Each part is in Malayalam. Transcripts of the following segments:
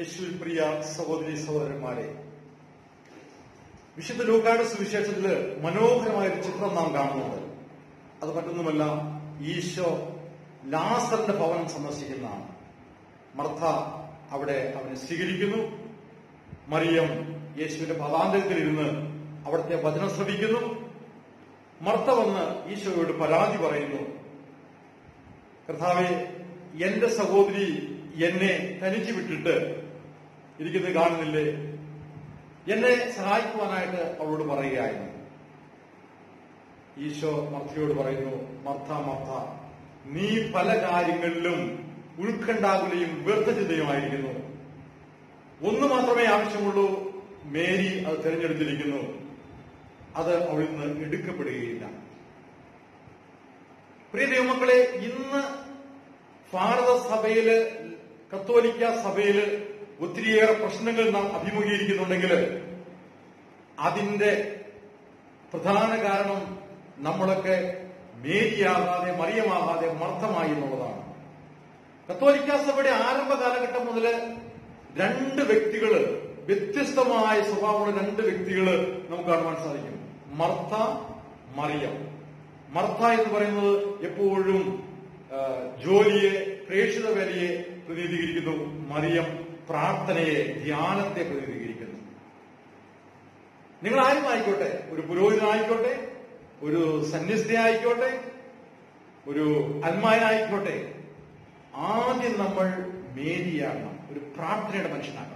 യേശുവിൽ പ്രിയ സഹോദരി സഹോദരന്മാരെ വിശുദ്ധ ലൂക്കാട് സുവിശേഷത്തില് മനോഹരമായ ഒരു ചിത്രം നാം കാണുന്നുണ്ട് അത് മറ്റൊന്നുമല്ല ഈശോ ലാസറിന്റെ ഭവനം സന്ദർശിക്കുന്നതാണ് മർത്ത അവിടെ അവനെ സ്വീകരിക്കുന്നു മറിയം യേശുവിന്റെ പദാന്തരത്തിൽ ഇരുന്ന് അവിടുത്തെ വചനം ശ്രമിക്കുന്നു മർത്ത വന്ന് ഈശോയോട് പരാതി പറയുന്നു കർത്താവെ എന്റെ സഹോദരി എന്നെ തനിച്ച് വിട്ടിട്ട് ഇരിക്കുന്നത് കാണുന്നില്ലേ എന്നെ സഹായിക്കുവാനായിട്ട് അവളോട് പറയുകയായിരുന്നു ഈശോ മർത്തയോട് പറയുന്നു മർത്ത മർത്ത നീ പല കാര്യങ്ങളിലും ഉത്കണ്ഠാകുലയും വ്യർത്ഥചിന്തയുമായിരിക്കുന്നു ഒന്ന് മാത്രമേ ആവശ്യമുള്ളൂ മേരി അത് തിരഞ്ഞെടുത്തിരിക്കുന്നു അത് അവളിൽ നിന്ന് എടുക്കപ്പെടുകയില്ല പ്രിയ ദൈവമക്കളെ ഇന്ന് ഭാരത സഭയില് കത്തോലിക്ക സഭയില് ഒത്തിരിയേറെ പ്രശ്നങ്ങൾ നാം അഭിമുഖീകരിക്കുന്നുണ്ടെങ്കിൽ അതിന്റെ പ്രധാന കാരണം നമ്മളൊക്കെ മേരിയാകാതെ മറിയമാകാതെ മർദ്ദമായി എന്നുള്ളതാണ് കത്തോലിക്ക സഭയുടെ ആരംഭ കാലഘട്ടം മുതൽ രണ്ട് വ്യക്തികള് വ്യത്യസ്തമായ സ്വഭാവമുള്ള രണ്ട് വ്യക്തികള് നമുക്ക് കാണുവാൻ സാധിക്കും മർത്ത മറിയം മർത്ത എന്ന് പറയുന്നത് എപ്പോഴും ആ, ജോലിയെ പ്രേക്ഷിത വിലയെ പ്രതിനിധീകരിക്കുന്നു മറിയം പ്രാർത്ഥനയെ ധ്യാനത്തെ പ്രതിനിധീകരിക്കുന്നു നിങ്ങൾ ആരും ആയിക്കോട്ടെ ഒരു പുരോഹിതനായിക്കോട്ടെ ഒരു സന്യസ്തയായിക്കോട്ടെ ഒരു അൽമായനായിക്കോട്ടെ ആദ്യം നമ്മൾ മേരിയാകണം ഒരു പ്രാർത്ഥനയുടെ മനുഷ്യനാകണം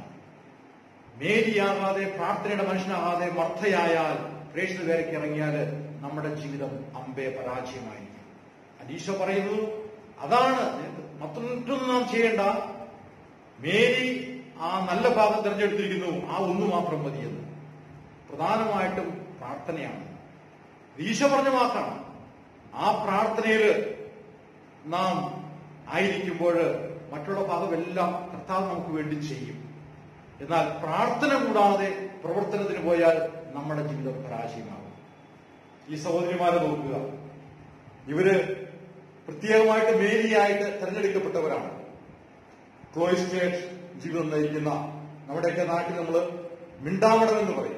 മേരിയാകാതെ പ്രാർത്ഥനയുടെ മനുഷ്യനാകാതെ മർദ്ധയായാൽ പ്രേക്ഷിത വേലയ്ക്ക് ഇറങ്ങിയാൽ നമ്മുടെ ജീവിതം അമ്പേ പരാജയമായിരിക്കും അനീശോ പറയുന്നു അതാണ് മറ്റൊന്നും നാം ചെയ്യേണ്ട മേരി ആ നല്ല ഭാഗം തിരഞ്ഞെടുത്തിരിക്കുന്നു ആ ഒന്ന് മാത്രം മതിയെന്ന് പ്രധാനമായിട്ടും പ്രാർത്ഥനയാണ് ഈശോ പറഞ്ഞ വാക്കാണ് ആ പ്രാർത്ഥനയിൽ നാം ആയിരിക്കുമ്പോൾ മറ്റുള്ള ഭാഗമെല്ലാം കർത്താവ് നമുക്ക് വേണ്ടി ചെയ്യും എന്നാൽ പ്രാർത്ഥന കൂടാതെ പ്രവർത്തനത്തിന് പോയാൽ നമ്മുടെ ജീവിതം പരാജയമാകും ഈ സഹോദരിമാരെ നോക്കുക ഇവര് പ്രത്യേകമായിട്ട് മേരിയായിട്ട് തെരഞ്ഞെടുക്കപ്പെട്ടവരാണ് ക്ലോയിസ്റ്റേറ്റ് ജീവിതം നയിക്കുന്ന നമ്മുടെയൊക്കെ നാട്ടിൽ നമ്മൾ മിണ്ടാമടം എന്ന് പറയും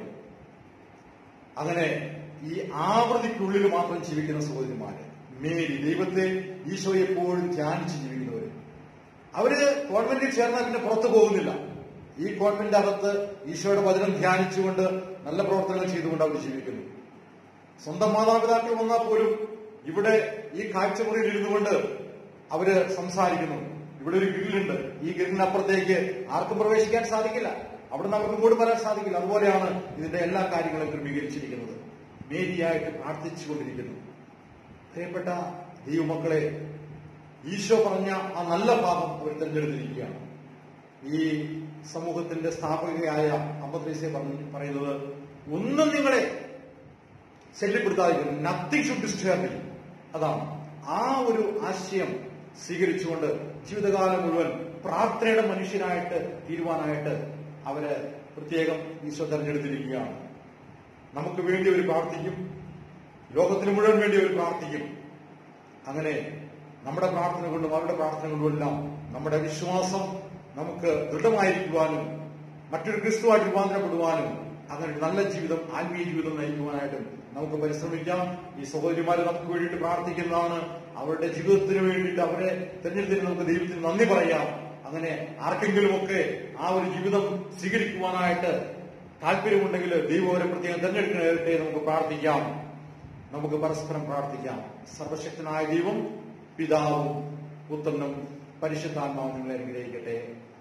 അങ്ങനെ ഈ ആവൃത്തിക്കുള്ളിൽ മാത്രം ജീവിക്കുന്ന സഹോദരിമാര് മേരി ദൈവത്തെ ഈശോ എപ്പോഴും ധ്യാനിച്ച് ജീവിക്കുന്നവര് അവര് കോൺവെന്റിൽ ചേർന്നാൽ പിന്നെ പുറത്തു പോകുന്നില്ല ഈ കോൺവെന്റിന്റെ അകത്ത് ഈശോയുടെ വചനം ധ്യാനിച്ചുകൊണ്ട് നല്ല പ്രവർത്തനങ്ങൾ ചെയ്തുകൊണ്ട് അവർ ജീവിക്കുന്നു സ്വന്തം മാതാപിതാക്കൾ വന്നാൽ പോലും ഇവിടെ ഈ കാഴ്ചമുറിയിൽ ഇരുന്നു കൊണ്ട് അവര് സംസാരിക്കുന്നു ഇവിടെ ഒരു ഗിരിലുണ്ട് ഈ ഗിരിനപ്പുറത്തേക്ക് ആർക്കും പ്രവേശിക്കാൻ സാധിക്കില്ല അവിടുന്ന് അവർക്ക് ഇങ്ങോട്ട് വരാൻ സാധിക്കില്ല അതുപോലെയാണ് ഇതിന്റെ എല്ലാ കാര്യങ്ങളും ക്രമീകരിച്ചിരിക്കുന്നത് മേരിയായിട്ട് പ്രാർത്ഥിച്ചുകൊണ്ടിരിക്കുന്നു പ്രിയപ്പെട്ട ദൈവമക്കളെ ഈശോ പറഞ്ഞ ആ നല്ല ഭാഗം അവർ തിരഞ്ഞെടുത്തിരിക്കുകയാണ് ഈ സമൂഹത്തിന്റെ സ്ഥാപകയായ അമ്പത്രീസെ പറയുന്നത് ഒന്നും നിങ്ങളെ ശല്യപ്പെടുത്താതിരിക്കുന്നു നത്തിങ് ഷുഡ് ഡിസ്റ്റർബ് യു അതാണ് ആ ഒരു ആശയം സ്വീകരിച്ചുകൊണ്ട് ജീവിതകാലം മുഴുവൻ പ്രാർത്ഥനയുടെ മനുഷ്യനായിട്ട് തീരുവാനായിട്ട് അവര് പ്രത്യേകം ഈശോ തെരഞ്ഞെടുത്തിരിക്കുകയാണ് നമുക്ക് വേണ്ടി അവർ പ്രാർത്ഥിക്കും ലോകത്തിന് മുഴുവൻ വേണ്ടി അവർ പ്രാർത്ഥിക്കും അങ്ങനെ നമ്മുടെ പ്രാർത്ഥന കൊണ്ടും അവരുടെ പ്രാർത്ഥന കൊണ്ടും എല്ലാം നമ്മുടെ വിശ്വാസം നമുക്ക് ദൃഢമായിരിക്കുവാനും മറ്റൊരു ക്രിസ്തുവായിട്ട് രൂപാന്തരപ്പെടുവാനും അങ്ങനെ ഒരു നല്ല ജീവിതം ആത്മീയ ജീവിതം നയിക്കുവാനായിട്ടും നമുക്ക് പരിശ്രമിക്കാം ഈ സഹോദരിമാരെ നമുക്ക് വേണ്ടിയിട്ട് പ്രാർത്ഥിക്കുന്നതാണ് അവരുടെ ജീവിതത്തിന് വേണ്ടിയിട്ട് അവരെ തിരഞ്ഞെടുത്തതിന് നമുക്ക് ദൈവത്തിന് നന്ദി പറയാം അങ്ങനെ ആർക്കെങ്കിലുമൊക്കെ ആ ഒരു ജീവിതം സ്വീകരിക്കുവാനായിട്ട് താല്പര്യമുണ്ടെങ്കിൽ ദൈവം അവരെ പ്രത്യേകം തിരഞ്ഞെടുക്കണേ നമുക്ക് പ്രാർത്ഥിക്കാം നമുക്ക് പരസ്പരം പ്രാർത്ഥിക്കാം സർവശക്തനായ ദൈവം പിതാവും പുത്രനും പരിശുദ്ധാത്മാവും നിങ്ങളെ അനുഗ്രഹിക്കട്ടെ